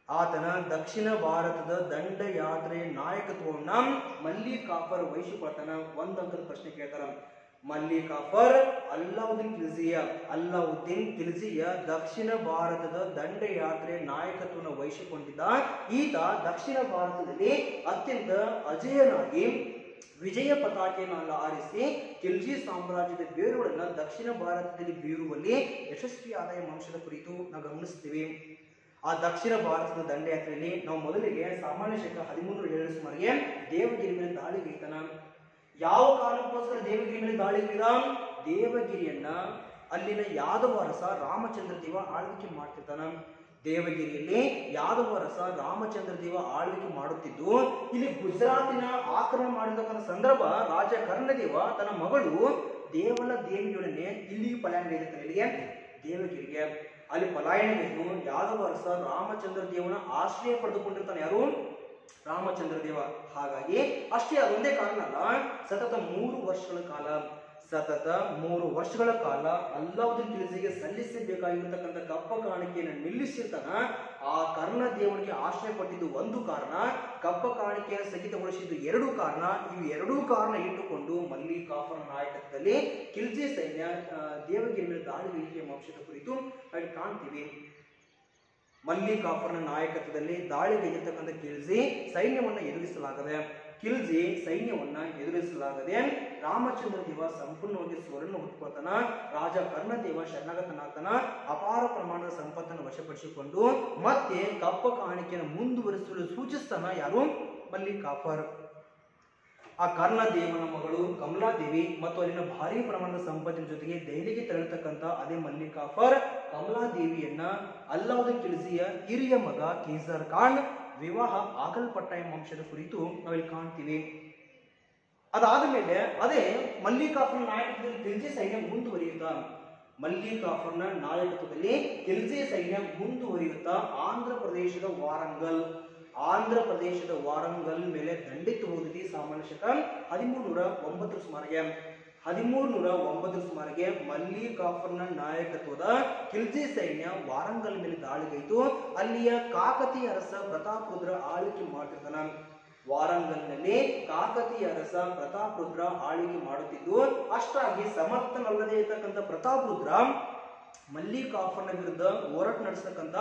ಆತನ ದಕ್ಷಿಣ ಭಾರತದ ದಂಡಯಾತ್ರೆ ನಾಯಕತ್ವವನ್ನ ಮಲ್ಲಿ ಕಾಫರ್ ವಹಿಸಿಕೊಳ್ತಾನ ಒಂದ್ ಅಂಕದ ಪ್ರಶ್ನೆ ಕೇಳ್ತಾರ ಮಲ್ಲಿ ಕಾಫರ್ ಅಲ್ಲಾವುದ್ದೀನ್ ಖಿಲ್ಜಿಯ ಅಲ್ಲಾವುದ್ದೀನ್ ಖಿಲ್ಜಿಯ ದಕ್ಷಿಣ ಭಾರತದ ದಂಡಯಾತ್ರೆ ನಾಯಕತ್ವವನ್ನು ವಹಿಸಿಕೊಂಡಿದ್ದ ಈತ ದಕ್ಷಿಣ ಭಾರತದಲ್ಲಿ ಅತ್ಯಂತ ಅಜೇಯನಾಗಿ ವಿಜಯ ಪತಾಕೆಯನ್ನು ಆರಿಸಿ ಖಿಲ್ಜಿ ಸಾಮ್ರಾಜ್ಯದ ಬೇರುಗಳನ್ನ ದಕ್ಷಿಣ ಭಾರತದಲ್ಲಿ ಬೀರುವಲ್ಲಿ ಯಶಸ್ವಿಯಾದ ಎಂಬ ಅಂಶದ ಕುರಿತು ನಾವು ಗಮನಿಸ್ತೀವಿ ಆ ದಕ್ಷಿಣ ಭಾರತದ ದಂಡಯಾತ್ರೆಯಲ್ಲಿ ನಾವು ಮೊದಲಿಗೆ ಸಾಮಾನ್ಯ ಶಕ ಹದಿಮೂರು ಏಳು ಸುಮಾರಿಗೆ ದೇವಗಿರಿ ಮೇಲೆ ದಾಳಿಗೈತನ ಯಾವ ಕಾರಣಕ್ಕೋಸ್ಕರ ದೇವಗಿರಿ ಮೇಲೆ ದಾಳಿಗಿದ ದೇವಗಿರಿಯನ್ನ ಅಲ್ಲಿನ ಯಾದವ ಅರಸ ರಾಮಚಂದ್ರ ದೇವ ಆಳ್ವಿಕೆ ಮಾಡ್ತಿರ್ತಾನ ದೇವಗಿರಿಯಲ್ಲಿ ಯಾದವ ಅರಸ ರಾಮಚಂದ್ರ ದೇವ ಆಳ್ವಿಕೆ ಮಾಡುತ್ತಿದ್ದು ಇಲ್ಲಿ ಗುಜರಾತಿನ ಆಕ್ರಮಣ ಮಾಡಿರ್ತಕ್ಕಂಥ ಸಂದರ್ಭ ರಾಜ ಕರ್ಣದೇವ ತನ್ನ ಮಗಳು ದೇವಲ ದೇವಿಯೊಡನೆ ಇಲ್ಲಿಗೆ ಪಲಾಯನ ಇಲ್ಲಿಗೆ ದೇವಗಿರಿಗೆ ಅಲ್ಲಿ ಪಲಾಯನವನ್ನು ಯಾದವ ಅರಸ ರಾಮಚಂದ್ರ ದೇವನ ಆಶ್ರಯ ಪಡೆದುಕೊಂಡಿರ್ತಾನೆ ಯಾರು ರಾಮಚಂದ್ರ ದೇವ ಹಾಗಾಗಿ ಅಷ್ಟೇ ಅದೊಂದೇ ಕಾರಣ ಅಲ್ಲ ಸತತ ಮೂರು ವರ್ಷಗಳ ಕಾಲ ಸತತ ಮೂರು ವರ್ಷಗಳ ಕಾಲ ಅಲ್ಲಾವುದ್ದೀನ್ ಖಿಲ್ಜಿಗೆ ಸಲ್ಲಿಸಬೇಕಾಗಿರ್ತಕ್ಕಂಥ ಕಪ್ಪ ಕಾಣಿಕೆಯನ್ನು ನಿಲ್ಲಿಸಿರ್ತಾನ ಆ ಕರ್ಣ ದೇವನಿಗೆ ಆಶ್ರಯ ಪಟ್ಟಿದ್ದು ಒಂದು ಕಾರಣ ಕಪ್ಪ ಕಾಣಿಕೆಯನ್ನು ಸ್ಥಗಿತಗೊಳಿಸಿದ್ದು ಎರಡು ಕಾರಣ ಇವು ಎರಡೂ ಕಾರಣ ಇಟ್ಟುಕೊಂಡು ಮಲ್ಲಿ ಕಾಫರ್ ನಾಯಕತ್ವದಲ್ಲಿ ಖಿಲ್ಜಿ ಸೈನ್ಯ ಆ, ದೇವಗಿರಿ ಮೇಲೆ ದಾಳಿ ಎಂಬ ಅಂಶದ ಕುರಿತು ನಾವು ಕಾಣ್ತೀವಿ ಮಲ್ಲಿ ಕಾಫರ್ನ ನಾಯಕತ್ವದಲ್ಲಿ ದಾಳಿಗೈದಿರ್ತಕ್ಕಂಥ ಖಿಲ್ಜಿ ಸೈನ್ಯವನ್ನ ಎದುರಿಸಲಾಗದೆ ಖಿಲ್ಜಿ ಸೈನ್ಯವನ್ನ ಎದುರಿಸಲಾಗದೆ ರಾಮಚಂದ್ರ ದೇವ ಸಂಪೂರ್ಣವಾಗಿ ಸ್ವರನ್ನು ಹುಟ್ಟುಕೊತಾನ ರಾಜ ಕರ್ಣದೇವ ಶರಣಾಗತನಾಗ್ತಾನ ಅಪಾರ ಪ್ರಮಾಣದ ಸಂಪತ್ತನ್ನು ವಶಪಡಿಸಿಕೊಂಡು ಮತ್ತೆ ಕಪ್ಪ ಕಾಣಿಕೆಯನ್ನು ಮುಂದುವರಿಸಲು ಸೂಚಿಸ್ತಾನ ಯಾರು ಮಲ್ಲಿ ಕಾಫರ್ ಆ ಕರ್ಣದೇವನ ಮಗಳು ಕಮಲಾದೇವಿ ಮತ್ತು ಅಲ್ಲಿನ ಭಾರಿ ಪ್ರಮಾಣದ ಸಂಪತ್ತಿನ ಜೊತೆಗೆ ದೆಹಲಿಗೆ ತೆರಳತಕ್ಕಂಥ ಅದೇ ಮಲ್ಲಿಕಾಫರ್ ಕಮಲಾದೇವಿಯನ್ನ ಅಲ್ಲಾವುದ್ದೀನ್ ಖಿಲ್ಜಿಯ ಹಿರಿಯ ಮಗ ಕೇಸರ್ ಖಾನ್ ವಿವಾಹ ಆಗಲ್ಪಟ್ಟ ಎಂಬ ಅಂಶದ ಕುರಿತು ನಾವಿಲ್ಲಿ ಕಾಣ್ತೀವಿ ಅದಾದ ಮೇಲೆ ಅದೇ ಮಲ್ಲಿಕಾಫರ್ನ ನಾಯಕತ್ವದಲ್ಲಿ ಖಿಲ್ಜಿ ಸೈನ್ಯ ಮುಂದುವರಿಯುತ್ತಾ ಮಲ್ಲಿಕಾಫರ್ನ ನಾಯಕತ್ವದಲ್ಲಿ ಖಿಲ್ಜಿ ಸೈನ್ಯ ಮುಂದುವರಿಯುತ್ತಾ ಆಂಧ್ರ ಪ್ರದೇಶದ ವಾರಂಗಲ್ ಆಂಧ್ರ ಪ್ರದೇಶದ ವಾರಂಗಲ್ ಮೇಲೆ ದಂಡೆತ್ತು ಹೋದಲ್ಲಿ ಸಾಮಾನ್ಯ ಶಕ ಹದಿಮೂರು ನೂರ ಒಂಬತ್ತರ ಸುಮಾರಿಗೆ ಹದಿಮೂರು ನೂರ ಒಂಬತ್ತರ ಸುಮಾರಿಗೆ ಮಲ್ಲಿಕಾಫರ್ನ ನಾಯಕತ್ವದ ಖಿಲ್ಜಿ ಸೈನ್ಯ ವಾರಂಗಲ್ ಮೇಲೆ ದಾಳಿಗೈತು ಅಲ್ಲಿಯ ಕಾಕತಿ ಅರಸ ಪ್ರತಾಪ್ ರುದ್ರ ಆಳ್ವಿಕೆ ಮಾಡ್ತಿರ್ತಾನ ವಾರಂಗಲ್ನಲ್ಲಿ ಕಾಕತಿಯ ಅರಸ ಪ್ರತಾಪ್ ರುದ್ರ ಆಳ್ವಿಕೆ ಮಾಡುತ್ತಿದ್ದು ಅಷ್ಟಾಗಿ ಸಮರ್ಥನಲ್ಲದೆ ಇರ್ತಕ್ಕಂಥ ಪ್ರತಾಪ್ ರುದ್ರ ಮಲ್ಲಿಕಾಫರ್ನ ವಿರುದ್ಧ ಹೋರಾಟ ನಡೆಸತಕ್ಕಂಥ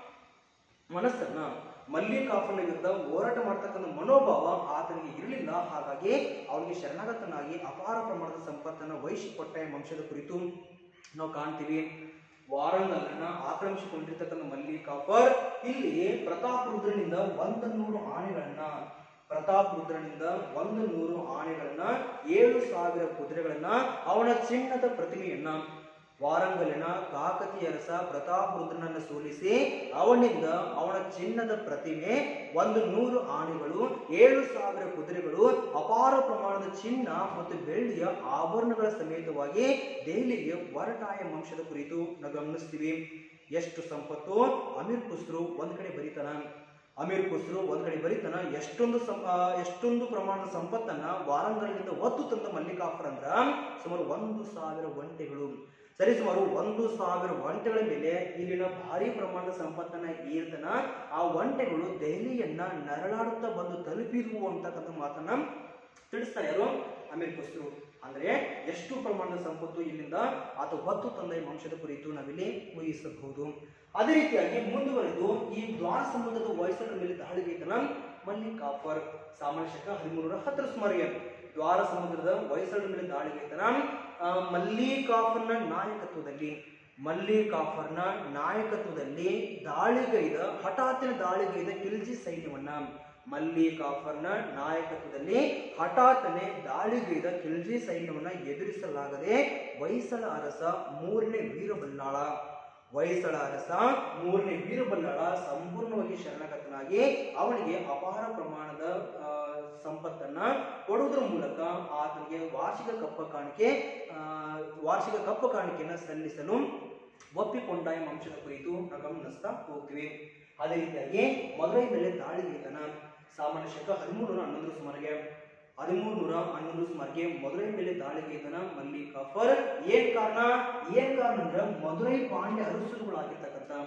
ಮನಸ್ಸನ್ನ ಮಲ್ಲಿಕಾಫರ್ನ ವಿರುದ್ಧ ಹೋರಾಟ ಮಾಡ್ತಕ್ಕಂಥ ಮನೋಭಾವ ಆತನಿಗೆ ಇರಲಿಲ್ಲ ಹಾಗಾಗಿ ಅವನಿಗೆ ಶರಣಾಗತನಾಗಿ ಅಪಾರ ಪ್ರಮಾಣದ ಸಂಪತ್ತನ್ನು ವಹಿಸಿಕೊಟ್ಟ ಎಂಬ ಅಂಶದ ಕುರಿತು ನಾವು ಕಾಣ್ತೀವಿ ವಾರಂಗಲ್ಲನ್ನ ಆಕ್ರಮಿಸಿಕೊಂಡಿರ್ತಕ್ಕಂಥ ಮಲ್ಲಿಕಾಫರ್ ಇಲ್ಲಿ ಪ್ರತಾಪ್ ರುದ್ರನಿಂದ ಒಂದು ನೂರು ಆನೆಗಳನ್ನ ಪ್ರತಾಪ್ ರುದ್ರನಿಂದ ಒಂದು ನೂರು ಆನೆಗಳನ್ನ ಏಳು ಸಾವಿರ ಕುದುರೆಗಳನ್ನ ಅವನ ಚಿನ್ನದ ಪ್ರತಿಮೆಯನ್ನ ವಾರಂಗಲಿನ ಕಾಕತಿ ಅರಸ ಪ್ರತಾಪ್ ರುದ್ರನನ್ನು ಸೋಲಿಸಿ ಅವನಿಂದ ಅವನ ಚಿನ್ನದ ಪ್ರತಿಮೆ ಒಂದು ನೂರು ಆನೆಗಳು ಏಳು ಸಾವಿರ ಕುದುರೆಗಳು ಅಪಾರ ಪ್ರಮಾಣದ ಚಿನ್ನ ಮತ್ತು ಬೆಳ್ಳಿಯ ಆಭರಣಗಳ ಸಮೇತವಾಗಿ ದೆಹಲಿಗೆ ಹೊರಟ ಎಂಬ ಅಂಶದ ಕುರಿತು ನಾವು ಗಮನಿಸ್ತೀವಿ ಎಷ್ಟು ಸಂಪತ್ತು ಅಮೀರ್ ಖುಸ್ರು ಒಂದ್ ಕಡೆ ಬರೀತಾನ ಅಮೀರ್ ಖುಸ್ರು ಒಂದ್ ಕಡೆ ಬರೀತಾನ ಎಷ್ಟೊಂದು ಸಂ ಆ, ಎಷ್ಟೊಂದು ಪ್ರಮಾಣದ ಸಂಪತ್ತನ್ನ ವಾರಂಗಲ್ನಿಂದ ಒತ್ತು ತಂದ ಮಲ್ಲಿಕಾಫರ್ ಅಂದ್ರ ಸುಮಾರು ಒಂದು ಸಾವಿರ ಒಂಟೆಗಳು ಸರಿ ಸುಮಾರು ಒಂದು ಸಾವಿರ ಒಂಟೆಗಳ ಮೇಲೆ ಇಲ್ಲಿನ ಭಾರಿ ಪ್ರಮಾಣದ ಸಂಪತ್ತನ್ನ ಈರ್ದನ ಆ ಒಂಟೆಗಳು ದೆಹಲಿಯನ್ನ ನರಳಾಡುತ್ತಾ ಬಂದು ತಲುಪಿರುವು ಅಂತಕ್ಕಂಥ ಮಾತನ್ನ ತಿಳಿಸ್ತಾರೆ ಯಾರು ಅಮೀರ್ ಖುಸ್ರು ಅಂದ್ರೆ ಎಷ್ಟು ಪ್ರಮಾಣದ ಸಂಪತ್ತು ಇಲ್ಲಿಂದ ಆತ ಹೊತ್ತು ತಂದ ಎಂಬ ಅಂಶದ ಕುರಿತು ನಾವಿಲ್ಲಿ ಊಹಿಸಬಹುದು ಅದೇ ರೀತಿಯಾಗಿ ಮುಂದುವರೆದು ಈ ದ್ವಾರ ಸಮುದ್ರದ ಹೊಯ್ಸಳರ ಮೇಲೆ ದಾಳಿಗೈತನ ಮಲ್ಲಿಕಾಫರ್ ಸಾಮಾನ್ಯ ಶಕ ಹದಿಮೂರರ ಹತ್ತರ ಸುಮಾರಿಗೆ ದ್ವಾರ ಸಮುದ್ರದ ಹೊಯ್ಸಳರ ಮೇಲೆ ದಾಳಿಗೈತನ ಆ, ಮಲ್ಲಿಕಾಫರ್ನ ನಾಯಕತ್ವದಲ್ಲಿ ಮಲ್ಲಿಕಾಫರ್ನ ನಾಯಕತ್ವದಲ್ಲಿ ದಾಳಿಗೈದ ಹಠಾತ್ತಿನ ದಾಳಿಗೈದ ಖಿಲ್ಜಿ ಸೈನ್ಯವನ್ನ ಮಲ್ಲಿಕಾಫರ್ನ ನಾಯಕತ್ವದಲ್ಲಿ ಹಠಾತ್ತನೆ ದಾಳಿಗೈದ ಖಿಲ್ಜಿ ಸೈನ್ಯವನ್ನ ಎದುರಿಸಲಾಗದೆ ಹೊಯ್ಸಳ ಅರಸ ಮೂರನೇ ವೀರಬಲ್ಲಾಳ ಹೊಯ್ಸಳ ಅರಸ ಮೂರನೇ ವೀರಬಲ್ಲಾಳ ಸಂಪೂರ್ಣವಾಗಿ ಶರಣಗತನಾಗಿ ಅವನಿಗೆ ಅಪಾರ ಪ್ರಮಾಣದ ಆ, ಸಂಪತ್ತನ್ನ ಕೊಡುವುದರ ಮೂಲಕ ಆತನಿಗೆ ವಾರ್ಷಿಕ ಕಪ್ಪ ಕಾಣಿಕೆ ಆ, ವಾರ್ಷಿಕ ಕಪ್ಪ ಕಾಣಿಕೆಯನ್ನು ಸಲ್ಲಿಸಲು ಒಪ್ಪಿಕೊಂಡ ಎಂಬ ಅಂಶದ ಕುರಿತು ನಾವು ಗಮನಿಸ್ತಾ ಹೋಗ್ತೀವಿ ಅದೇ ರೀತಿಯಾಗಿ ಮದುವೆ ಮೇಲೆ ದಾಳಿಗೈತನ ಸಾಮಾನ್ಯ ಶಕ ಹದಿಮೂರು ನೂರ ಹನ್ನೊಂದರ ಸುಮಾರಿಗೆ ಹದಿಮೂರು ನೂರ ಹನ್ನೊಂದು ಸುಮಾರಿಗೆ ಮದುರೈ ಮೇಲೆ ದಾಳಿಗೈತನ ಮಲ್ಲಿಕಾಫರ್ ಏನ್ ಕಾರಣ ಏನ್ ಕಾರಣ ಅಂದ್ರೆ ಮದುರೈ ಪಾಂಡ್ಯ ಅರಸುಗಳಾಗಿರ್ತಕ್ಕಂಥ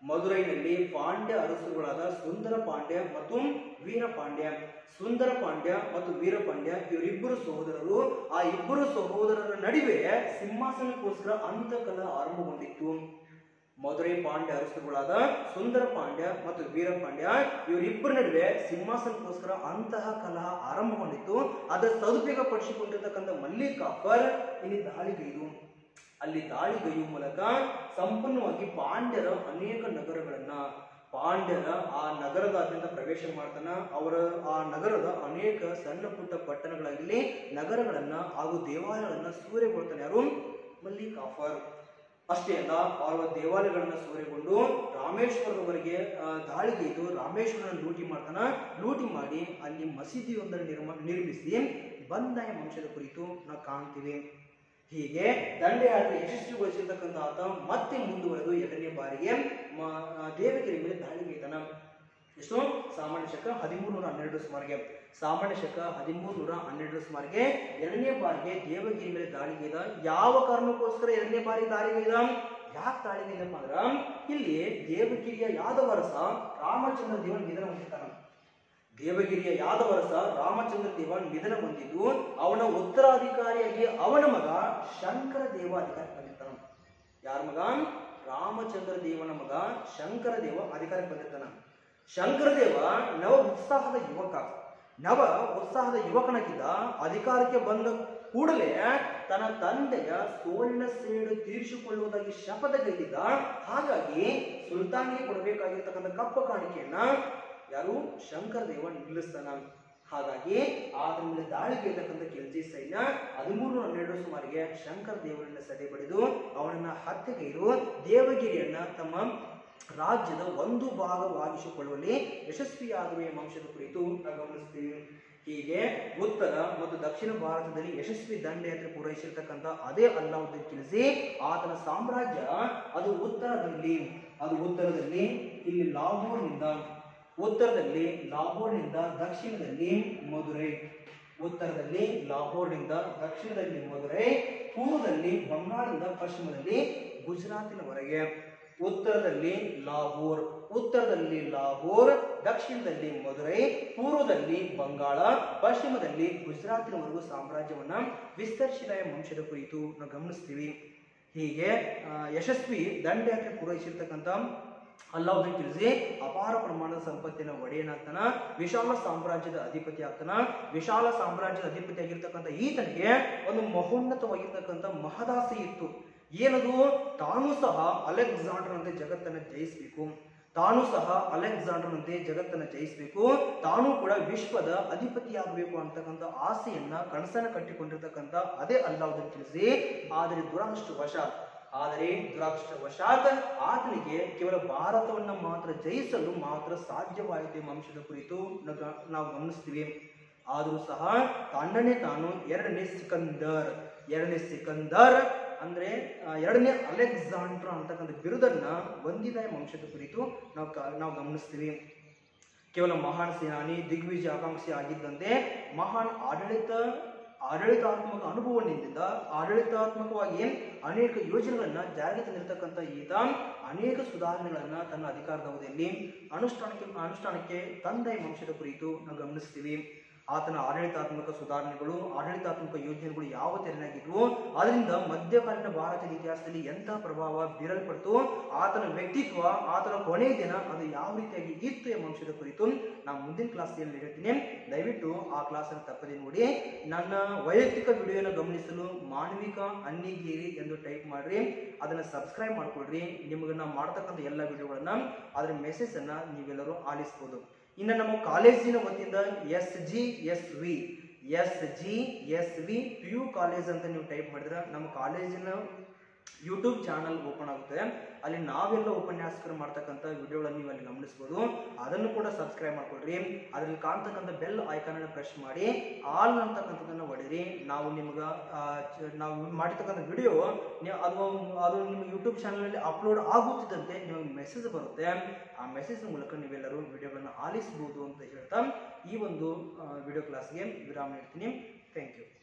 ಮಧುರೈನಲ್ಲಿ ಪಾಂಡ್ಯ ಅರಸುಗಳಾದ ಸುಂದರ ಪಾಂಡ್ಯ ಮತ್ತು ವೀರ ಪಾಂಡ್ಯ ಸುಂದರ ಪಾಂಡ್ಯ ಮತ್ತು ವೀರ ಪಾಂಡ್ಯ ಇವರಿಬ್ಬರು ಸಹೋದರರು ಆ ಇಬ್ಬರು ಸಹೋದರರ ನಡುವೆ ಸಿಂಹಾಸನಕ್ಕೋಸ್ಕರ ಅಂತಕಲ ಆರಂಭಗೊಂಡಿತ್ತು ಮಧುರೈ ಪಾಂಡ್ಯ ಅರಸುಗಳಾದ ಸುಂದರ ಪಾಂಡ್ಯ ಮತ್ತು ವೀರ ಪಾಂಡ್ಯ ಇವರಿಬ್ಬರ ನಡುವೆ ಸಿಂಹಾಸನಕ್ಕೋಸ್ಕರ ಅಂತಹ ಕಲಹ ಆರಂಭಗೊಂಡಿತ್ತು ಅದರ ಸದುಪಯೋಗ ಪಡಿಸಿಕೊಂಡಿರ್ತಕ್ಕಂಥ ಮಲ್ಲಿಕಾಫರ್ ಇಲ್ಲಿ ದಾಳಿಗೈದು ಅಲ್ಲಿ ದಾಳಿಗೈಯುವ ಮೂಲಕ ಸಂಪೂರ್ಣವಾಗಿ ಪಾಂಡ್ಯರ ಅನೇಕ ನಗರಗಳನ್ನ ಪಾಂಡ್ಯರ ಆ ನಗರದಾದ್ಯಂತ ಪ್ರವೇಶ ಮಾಡ್ತಾನ ಅವರ ಆ ನಗರದ ಅನೇಕ ಸಣ್ಣ ಪುಟ್ಟ ಪಟ್ಟಣಗಳಾಗಲಿ ನಗರಗಳನ್ನ ಹಾಗೂ ದೇವಾಲಯಗಳನ್ನ ಸೂರೆಗೊಳ್ತಾನೆ ಯಾರು ಮಲ್ಲಿಕಾಫರ್ ಅಷ್ಟೇ ಅಲ್ಲ ಅವರ ದೇವಾಲಯಗಳನ್ನ ಸೂರೆಗೊಂಡು ರಾಮೇಶ್ವರದವರೆಗೆ ಆ, ದಾಳಿಗೈದು ರಾಮೇಶ್ವರನ ಲೂಟಿ ಮಾಡ್ತಾನ ಲೂಟಿ ಮಾಡಿ ಅಲ್ಲಿ ಮಸೀದಿಯೊಂದನ್ನು ನಿರ್ಮ ನಿರ್ಮಿಸಿ ಬಂದಾಯ ವಂಶದ ಕುರಿತು ನಾವು ಕಾಣ್ತೀವಿ ಹೀಗೆ ದಂಡೆಯಾತ್ರೆ ಯಶಸ್ವಿಗೊಳಿಸಿರ್ತಕ್ಕಂಥ ಆತ ಮತ್ತೆ ಮುಂದುವರೆದು ಎರಡನೇ ಬಾರಿಗೆ ಮ- ಆ, ದೇವಗಿರಿ ಮೇಲೆ ದಾಳಿಗೈತಾನ ಎಷ್ಟು ಸಾಮಾನ್ಯ ಶಕ ಹದಿಮೂರು ನೂರ ಹನ್ನೆರಡು ಸುಮಾರಿಗೆ ಸಾಮಾನ್ಯ ಶಕ ಹದಿಮೂರು ನೂರ ಹನ್ನೆರಡು ಸುಮಾರಿಗೆ ಎರಡನೇ ಬಾರಿಗೆ ದೇವಗಿರಿ ಮೇಲೆ ದಾಳಿಗೈದ ಯಾವ ಕಾರಣಕ್ಕೋಸ್ಕರ ಎರಡನೇ ಬಾರಿ ದಾಳಿಗೈದ ಯಾಕೆ ದಾಳಿಗೈದಪ್ಪ ಅಂದ್ರ ಇಲ್ಲಿ ದೇವಗಿರಿಯ ಯಾದವರಸ ರಾಮಚಂದ್ರ ದೇವನ್ ನಿಧನ ಹೊಂದಿರ್ತಾನ ದೇವಗಿರಿಯ ಯಾದವರಸ ರಾಮಚಂದ್ರ ದೇವ ನಿಧನ ಹೊಂದಿದ್ದು ಅವನ ಉತ್ತರಾಧಿಕಾರಿಯಾಗಿ ಅವನ ಮಗ ಶಂಕರ ದೇವ ಅಧಿಕಾರಕ್ಕೆ ಬಂದಿರ್ತಾನ ಯಾರ ಮಗ ರಾಮಚಂದ್ರ ದೇವನ ಮಗ ಶಂಕರ ದೇವ ಅಧಿಕಾರಕ್ಕೆ ಬಂದಿರ್ತಾನ ಶಂಕರ ದೇವ ನವ ಉತ್ಸಾಹದ ಯುವಕ ನವ ಉತ್ಸಾಹದ ಯುವಕನಾಗಿದ್ದ ಅಧಿಕಾರಕ್ಕೆ ಬಂದ ಕೂಡಲೇ ತನ್ನ ತಂದೆಯ ಸೋಲಿನ ಸೇಡು ತೀರಿಸಿಕೊಳ್ಳುವುದಾಗಿ ಶಪಥಗೈದಿದ್ದ ಹಾಗಾಗಿ ಸುಲ್ತಾನಿಗೆ ಕೊಡಬೇಕಾಗಿರ್ತಕ್ಕಂಥ ಕಪ್ಪ ಕಾಣಿಕೆಯನ್ನ ಯಾರು ಶಂಕರ ದೇವ ನಿಲ್ಲಿಸ್ತಾನ ಹಾಗಾಗಿ ಆತನ ಮೇಲೆ ದಾಳಿಗೆ ಇರತಕ್ಕಂಥ ಕೆಲ್ಜಿ ಸೈನ್ಯ ಹದಿಮೂರು ಹನ್ನೆರಡು ಸುಮಾರಿಗೆ ಶಂಕರ ದೇವರನ್ನ ಸದೆ ಬಡಿದು ಅವನನ್ನ ಹತ್ಯೆಗೈದು ದೇವಗಿರಿಯನ್ನ ತಮ್ಮ ರಾಜ್ಯದ ಒಂದು ಭಾಗವಾಗಿಸಿಕೊಳ್ಳುವಲ್ಲಿ ಯಶಸ್ವಿಯಾಗುವ ಎಂಬ ಅಂಶದ ಕುರಿತು ನಾವು ಗಮನಿಸ್ತೀವಿ ಹೀಗೆ ಉತ್ತರ ಮತ್ತು ದಕ್ಷಿಣ ಭಾರತದಲ್ಲಿ ಯಶಸ್ವಿ ದಂಡಯಾತ್ರೆ ಪೂರೈಸಿರ್ತಕ್ಕಂಥ ಅದೇ ಅಲ್ಲಾವುದ್ದೀನ್ ತಿಳಿಸಿ ಆತನ ಸಾಮ್ರಾಜ್ಯ ಅದು ಉತ್ತರದಲ್ಲಿ ಅದು ಉತ್ತರದಲ್ಲಿ ಇಲ್ಲಿ ಲಾಹೋರ್ನಿಂದ ಉತ್ತರದಲ್ಲಿ ಲಾಹೋರ್ನಿಂದ ದಕ್ಷಿಣದಲ್ಲಿ ಮಧುರೈ ಉತ್ತರದಲ್ಲಿ ಲಾಹೋರ್ನಿಂದ ದಕ್ಷಿಣದಲ್ಲಿ ಮಧುರೈ ಪೂರ್ವದಲ್ಲಿ ಬಂಗಾಳದಿಂದ ಪಶ್ಚಿಮದಲ್ಲಿ ಗುಜರಾತಿನವರೆಗೆ ಉತ್ತರದಲ್ಲಿ ಲಾಹೋರ್ ಉತ್ತರದಲ್ಲಿ ಲಾಹೋರ್ ದಕ್ಷಿಣದಲ್ಲಿ ಮಧುರೈ ಪೂರ್ವದಲ್ಲಿ ಬಂಗಾಳ ಪಶ್ಚಿಮದಲ್ಲಿ ಗುಜರಾತಿನವರೆಗೂ ಸಾಮ್ರಾಜ್ಯವನ್ನ ವಿಸ್ತರಿಸಿದ ಎಂಬ ಅಂಶದ ಕುರಿತು ನಾವು ಗಮನಿಸ್ತೀವಿ ಹೀಗೆ ಆ, ಯಶಸ್ವಿ ದಂಡಯಾತ್ರೆ ಪೂರೈಸಿರ್ತಕ್ಕಂಥ ಅಲ್ಲಾವುದ್ದೀನ್ ತಿಳಿಸಿ ಅಪಾರ ಪ್ರಮಾಣದ ಸಂಪತ್ತಿನ ಒಡೆಯನಾಗ್ತಾನ ವಿಶಾಲ ಸಾಮ್ರಾಜ್ಯದ ಅಧಿಪತಿ ಆಗ್ತಾನ ವಿಶಾಲ ಸಾಮ್ರಾಜ್ಯದ ಅಧಿಪತಿ ಆಗಿರ್ತಕ್ಕಂಥ ಈತನಿಗೆ ಒಂದು ಮಹೋನ್ನತವಾಗಿರ್ತಕ್ಕಂಥ ಮಹದಾಸೆ ಇತ್ತು ಏನದು ತಾನು ಸಹ ಅಲೆಕ್ಸಾಂಡರ್ನಂತೆ ಜಗತ್ತನ್ನು ಜಯಿಸಬೇಕು ತಾನು ಸಹ ಅಲೆಕ್ಸಾಂಡರ್ನಂತೆ ಜಗತ್ತನ್ನು ಜಯಿಸಬೇಕು ತಾನು ಕೂಡ ವಿಶ್ವದ ಅಧಿಪತಿಯಾಗಬೇಕು ಅಂತಕ್ಕಂಥ ಆಸೆಯನ್ನ ಕನಸನ್ನ ಕಟ್ಟಿಕೊಂಡಿರ್ತಕ್ಕಂಥ ಅದೇ ಅಲ್ಲಾವುದ್ದೀನ್ ತಿಳಿಸಿ ಆದರೆ ದುರಾದೃಷ್ಟವಶಾತ್ ಆದರೆ ದುರಾದೃಷ್ಟವಶಾತ್ ಆತನಿಗೆ ಕೇವಲ ಭಾರತವನ್ನ ಮಾತ್ರ ಜಯಿಸಲು ಮಾತ್ರ ಸಾಧ್ಯವಾಯಿತು ಎಂಬ ಅಂಶದ ಕುರಿತು ನಾವು- ನಾವು ಗಮನಿಸ್ತೀವಿ ಆದರೂ ಸಹ ತನ್ನನ್ನೇ ತಾನು ಎರಡನೇ ಸಿಕಂದರ್ ಎರಡನೇ ಸಿಕಂದರ್ ಅಂದ್ರೆ ಆ, ಎರಡನೇ ಅಲೆಕ್ಸಾಂಡ್ರ ಅಂತಕ್ಕಂಥ ಬಿರುದನ್ನ ಹೊಂದಿದ ಎಂಬ ಅಂಶದ ಕುರಿತು ನಾವು ಕ- ನಾವು ಗಮನಿಸ್ತೀವಿ ಕೇವಲ ಮಹಾನ್ ಸೇನಾನಿ ದಿಗ್ವಿಜಯ ಆಕಾಂಕ್ಷಿ ಆಗಿದ್ದಂತೆ ಮಹಾನ್ ಆಡಳಿತ ಆಡಳಿತಾತ್ಮಕ ಅನುಭವದಿಂದ ಆಡಳಿತಾತ್ಮಕವಾಗಿ ಅನೇಕ ಯೋಜನೆಗಳನ್ನ ಜಾರಿಗೆ ತಂದಿರತಕ್ಕಂಥ ಈತ ಅನೇಕ ಸುಧಾರಣೆಗಳನ್ನ ತನ್ನ ಅಧಿಕಾರದ ಅವಧಿಯಲ್ಲಿ ಅನುಷ್ಠಾನಕ್ಕೆ ಅನುಷ್ಠಾನಕ್ಕೆ ತಂದ ಎಂಬ ಅಂಶದ ಕುರಿತು ನಾವು ಗಮನಿಸ್ತೀವಿ ಆತನ ಆಡಳಿತಾತ್ಮಕ ಸುಧಾರಣೆಗಳು ಆಡಳಿತಾತ್ಮಕ ಯೋಜನೆಗಳು ಯಾವ ತೆರನಾಗಿದ್ವು ಅದರಿಂದ ಮಧ್ಯಕಾಲೀನ ಭಾರತದ ಇತಿಹಾಸದಲ್ಲಿ ಎಂಥ ಪ್ರಭಾವ ಬೀರಲ್ಪಡ್ತು ಆತನ ವ್ಯಕ್ತಿತ್ವ ಆತನ ಕೊನೆಯ ದಿನ ಅದು ಯಾವ ರೀತಿಯಾಗಿ ಇತ್ತು ಎಂಬ ಅಂಶದ ಕುರಿತು ನಾನು ಮುಂದಿನ ಕ್ಲಾಸ್ನಲ್ಲಿ ಹೇಳ್ತೀನಿ ದಯವಿಟ್ಟು ಆ ಕ್ಲಾಸನ್ನು ತಪ್ಪದೆ ನೋಡಿ ನನ್ನ ವೈಯಕ್ತಿಕ ವಿಡಿಯೋನ ಗಮನಿಸಲು ಮಾನವಿಕ ಅನ್ನಿಗೇರಿ ಎಂದು ಟೈಪ್ ಮಾಡ್ರಿ ಅದನ್ನ ಸಬ್ಸ್ಕ್ರೈಬ್ ಮಾಡ್ಕೊಳ್ರಿ ನಿಮಗೆ ನಾವು ಮಾಡ್ತಕ್ಕಂಥ ಎಲ್ಲ ವಿಡಿಯೋಗಳನ್ನ ಅದರ ಮೆಸೇಜ್ ಅನ್ನ ನೀವೆಲ್ಲರೂ ಆಲಿಸ್ಬೋದು ಇನ್ನು ನಮ್ಮ ಕಾಲೇಜಿನ ವತಿಯಿಂದ S G S V S G S V P U college ಅಂತ ನೀವು ಟೈಪ್ ಮಾಡಿದ್ರೆ ನಮ್ಮ ಕಾಲೇಜಿನ ಯೂಟ್ಯೂಬ್ ಚಾನಲ್ ಓಪನ್ ಆಗುತ್ತೆ ಅಲ್ಲಿ ನಾವೆಲ್ಲ ಉಪನ್ಯಾಸಕರು ಮಾಡ್ತಕ್ಕಂಥ ವಿಡಿಯೋಗಳನ್ನು ನೀವು ಅಲ್ಲಿ ಗಮನಿಸ್ಬೋದು ಅದನ್ನು ಕೂಡ ಸಬ್ಸ್ಕ್ರೈಬ್ ಮಾಡ್ಕೊಳ್ರಿ ಅದರಲ್ಲಿ ಕಾಣ್ತಕ್ಕಂಥ ಬೆಲ್ ಐಕಾನ್ ಅನ್ನು ಪ್ರೆಸ್ ಮಾಡಿ ಆಲ್ ಅಂತಕ್ಕಂಥದ್ದನ್ನು ಹೊಡೀರಿ ನಾವು ನಿಮ್ಗೆ ಆ, ಚ- ನಾವು ಮಾಡಿರ್ತಕ್ಕಂಥ ವಿಡಿಯೋ ನೀವು ಅದು ಅದು ನಿಮ್ಮ ಯೂಟ್ಯೂಬ್ ಚಾನಲಲ್ಲಿ ಅಪ್ಲೋಡ್ ಆಗುತ್ತಿದ್ದಂತೆ ನಿಮಗೆ ಮೆಸೇಜ್ ಬರುತ್ತೆ ಆ ಮೆಸೇಜ್ ಮೂಲಕ ನೀವೆಲ್ಲರೂ ವಿಡಿಯೋಗಳನ್ನ ಆಲಿಸ್ಬೋದು ಅಂತ ಹೇಳ್ತಾ ಈ ಒಂದು ವಿಡಿಯೋ ಕ್ಲಾಸ್ಗೆ ವಿರಾಮ ನೀಡ್ತೀನಿ ಥ್ಯಾಂಕ್ ಯು